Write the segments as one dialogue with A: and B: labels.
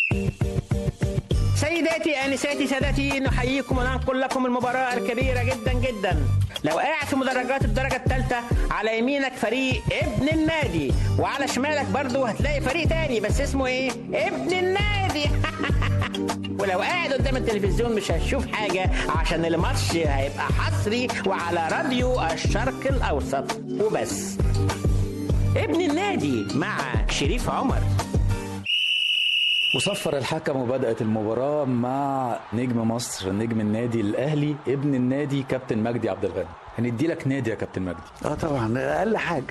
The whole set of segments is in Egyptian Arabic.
A: سيداتي انساتي سادتي نحييكم وننقل لكم المباراه الكبيره جدا جدا لو قاعد في مدرجات الدرجه الثالثه على يمينك فريق ابن النادي وعلى شمالك برضو هتلاقي فريق تاني بس اسمه ايه ابن النادي ولو قاعد قدام التلفزيون مش هتشوف حاجه عشان الماتش هيبقى حصري وعلى راديو الشرق الاوسط وبس ابن النادي مع شريف عمر
B: وصفر الحكم وبدأت المباراة مع نجم مصر نجم النادي الأهلي ابن النادي كابتن مجدي عبد الغني هندي لك نادي يا كابتن مجدي
C: اه طبعا اقل حاجه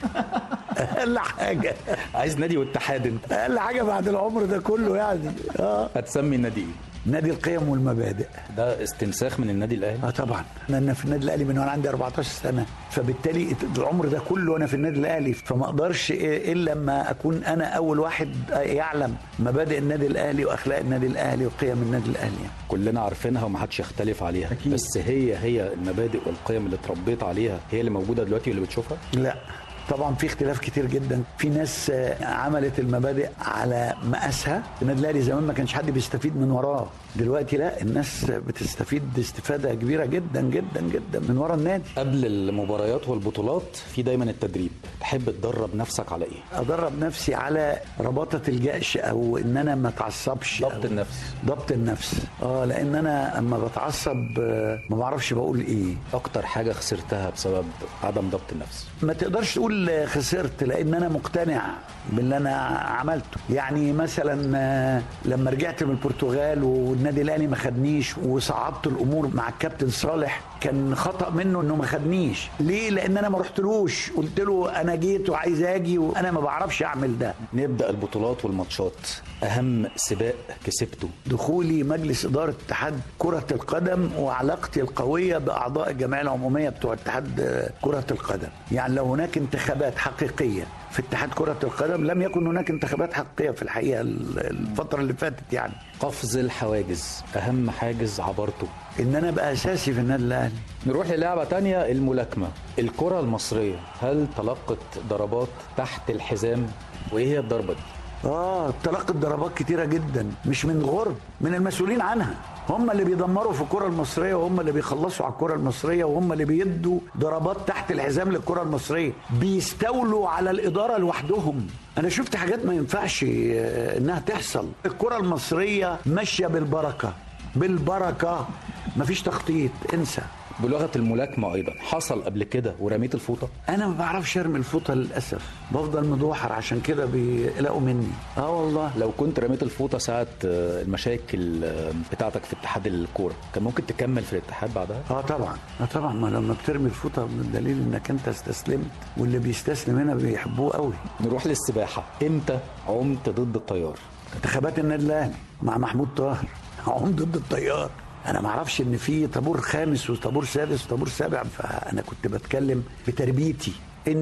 C: اقل حاجه
B: عايز نادي واتحاد انت
C: اقل حاجه بعد العمر ده كله يعني اه
B: هتسمي النادي ايه؟
C: نادي القيم والمبادئ
B: ده استنساخ من النادي الأهلي
C: اه طبعا انا في النادي الاهلي من وانا عندي 14 سنه فبالتالي العمر ده كله وانا في النادي الاهلي فما اقدرش الا لما اكون انا اول واحد يعلم مبادئ النادي الاهلي واخلاق النادي الاهلي وقيم النادي الاهلي
B: كلنا عارفينها ومحدش يختلف عليها
C: أكيد.
B: بس هي هي المبادئ والقيم اللي اتربيت عليها هي اللي موجودة دلوقتي واللي بتشوفها
C: لا طبعا في اختلاف كتير جدا في ناس آه، عملت المبادئ على مقاسها النادي الاهلي زمان ما كانش حد بيستفيد من وراه دلوقتي لا الناس بتستفيد استفاده كبيره جدا جدا جدا من ورا النادي
B: قبل المباريات والبطولات في دايما التدريب تحب تدرب نفسك على ايه؟
C: ادرب نفسي على رباطه الجأش او ان انا ما اتعصبش
B: ضبط
C: أو-
B: النفس
C: ضبط النفس اه لان انا اما بتعصب آه، ما بعرفش بقول ايه
B: اكتر حاجة خسرتها بسبب عدم ضبط النفس
C: ما تقدرش تقول خسرت لان انا مقتنع باللي انا عملته يعني مثلا آه، لما رجعت من البرتغال والنادي الاهلي ما خدنيش وصعدت الامور مع الكابتن صالح كان خطا منه انه ما خدنيش ليه لان انا ما رحتلوش قلت له انا جيت وعايز اجي وانا ما بعرفش اعمل ده
B: نبدأ البطولات والماتشات أهم سباق كسبته
C: دخولي مجلس إدارة اتحاد كرة القدم وعلاقتي القوية بأعضاء الجمعية العمومية بتوع اتحاد آه، كرة القدم يعني لو هناك انتخابات حقيقية في اتحاد كرة القدم لم يكن هناك انتخابات حقيقية في الحقيقة ال- الفترة اللي فاتت يعني
B: قفز الحواجز أهم حاجز عبرته
C: إن أنا أبقى أساسي في النادي الأهلي
B: نروح للعبة تانية الملاكمة الكرة المصرية هل تلقت ضربات تحت الحزام وإيه هي الضربة دي؟
C: آه تلقت ضربات كتيرة جدا مش من غرب من المسؤولين عنها هم اللي بيدمروا في الكرة المصرية وهم اللي بيخلصوا على الكرة المصرية وهم اللي بيدوا ضربات تحت الحزام للكرة المصرية بيستولوا على الإدارة لوحدهم أنا شفت حاجات ما ينفعش آه، إنها تحصل الكرة المصرية ماشية بالبركة بالبركة مفيش تخطيط انسى
B: بلغة الملاكمة أيضا حصل قبل كده ورميت الفوطة
C: انا ما بعرفش ارمي الفوطه للاسف بفضل مدوحر عشان كده بيقلقوا مني اه والله
B: لو كنت رميت الفوطة ساعة آه، المشاكل آه، بتاعتك في اتحاد الكورة كان ممكن تكمل في الاتحاد بعدها؟
C: اه طبعا اه طبعا ما لما بترمي الفوطه من دليل انك انت استسلمت واللي بيستسلم هنا بيحبوه قوي
B: نروح للسباحة إمتى عمت ضد التيار؟
C: انتخابات النادي الاهلي مع محمود طاهر عم ضد التيار انا ما اعرفش ان في طابور خامس وطابور سادس وطابور سابع فانا كنت بتكلم بتربيتي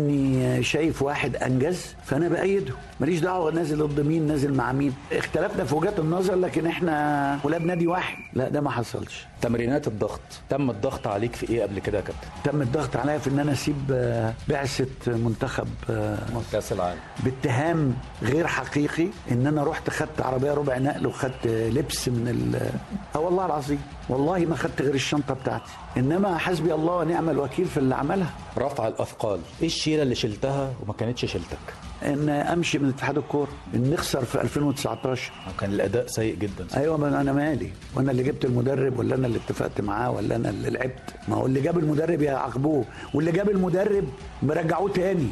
C: اني شايف واحد انجز فانا بايده ماليش دعوه نازل ضد مين نازل مع مين اختلفنا في وجهات النظر لكن احنا ولاد نادي واحد لا ده ما حصلش
B: تمرينات الضغط تم الضغط عليك في إيه قبل كده يا كابتن؟
C: تم الضغط عليا في ان انا اسيب آه، بعثه منتخب آه،
B: كأس العالم
C: باتهام غير حقيقي ان انا رحت خدت عربيه ربع نقل وخدت لبس من ال اه والله العظيم والله ما خدت غير الشنطه بتاعتي انما حسبي الله ونعم الوكيل في اللي عملها
B: رفع الأثقال إيه الشيلة اللي شلتها وما كانتش شيلتك؟
C: ان امشي من اتحاد الكوره ان نخسر في 2019
B: كان الأداء سيء جدا
C: ايوه ما انا مالي وانا اللي جبت المدرب ولا انا اللي اتفقت معاه ولا انا اللي لعبت ما هو اللي جاب المدرب يعاقبوه واللي جاب المدرب مرجعوه تاني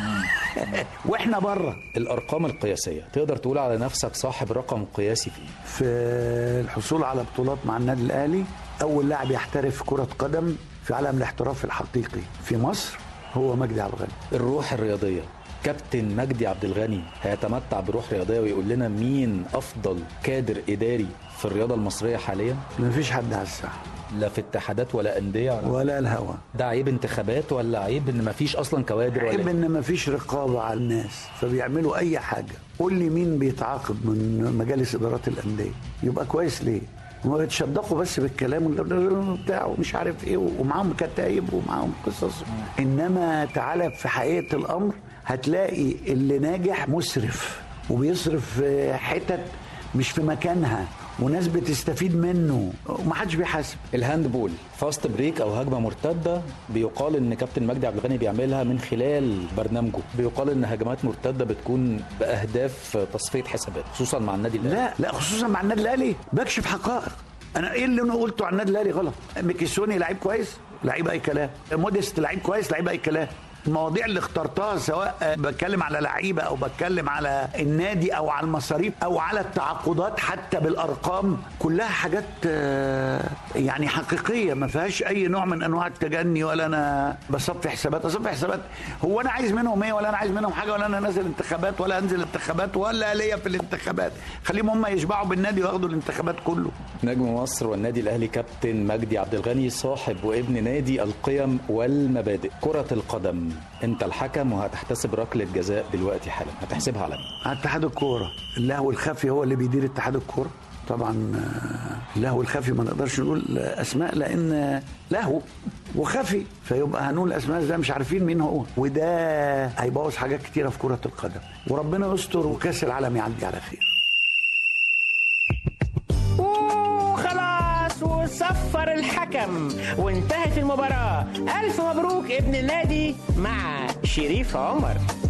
C: واحنا بره
B: الأرقام القياسية تقدر تقول على نفسك صاحب رقم قياسي في إيه؟
C: في الحصول على بطولات مع النادي الاهلي اول لاعب يحترف كره قدم في عالم الاحتراف الحقيقي في مصر هو مجدي عبد الغني
B: الروح الرياضية كابتن مجدي عبد الغني هيتمتع بروح رياضية ويقول لنا مين أفضل كادر إداري في الرياضة المصرية حاليا
C: مفيش حد على الساحه
B: لا في اتحادات ولا أندية ولا
C: ولا الهوى
B: ده عيب انتخابات ولا عيب ان مفيش اصلا كوادر
C: عيب
B: ولا إيه؟
C: ان مفيش رقابه على الناس فبيعملوا اي حاجه قول لي مين بيتعاقب من مجالس ادارات الانديه يبقى كويس ليه هم بيتشدقوا بس بالكلام بتاع ومش عارف ايه ومعاهم كتايب ومعاهم قصص انما تعالى في حقيقه الامر هتلاقي اللي ناجح مسرف وبيصرف في حتت مش في مكانها وناس بتستفيد منه ومحدش بيحاسب
B: الهاند بول فاست بريك او هجمه مرتده بيقال ان كابتن مجدي عبد الغني بيعملها من خلال برنامجه بيقال ان هجمات مرتده بتكون باهداف تصفيه حسابات خصوصا مع النادي الاهلي
C: لا لا خصوصا مع النادي الاهلي بكشف حقائق انا ايه اللي انا قلته عن النادي الاهلي غلط ميكيسوني لعيب كويس لعيب اي كلام موديست لعيب كويس لعيب اي كلام المواضيع اللي اخترتها سواء بتكلم على لعيبه او بتكلم على النادي او على المصاريف او على التعاقدات حتى بالارقام كلها حاجات آه، يعني حقيقيه ما فيهاش اي نوع من انواع التجني ولا انا بصفي حسابات اصفي حسابات هو انا عايز منهم ايه ولا انا عايز منهم حاجه ولا انا نازل انتخابات ولا انزل انتخابات ولا ليا في الانتخابات خليهم هم يشبعوا بالنادي وياخدوا الانتخابات كله
B: نجم مصر والنادي الاهلي كابتن مجدي عبد الغني صاحب وابن نادي القيم والمبادئ كره القدم انت الحكم وهتحتسب ركله جزاء دلوقتي حالا هتحسبها على مين
C: على اتحاد الكوره اللهو الخفي هو اللي بيدير اتحاد الكوره طبعا آه، اللهو الخفي ما نقدرش نقول اسماء لان آه، لهو وخفي فيبقى هنقول اسماء ازاي مش عارفين مين هو وده هيبوظ حاجات كتيره في كره القدم وربنا يستر وكاس العالم يعدي على خير
A: وخلاص وصفر الحكم وانتهت المباراة ألف مبروك ابن النادي مع شريف عمر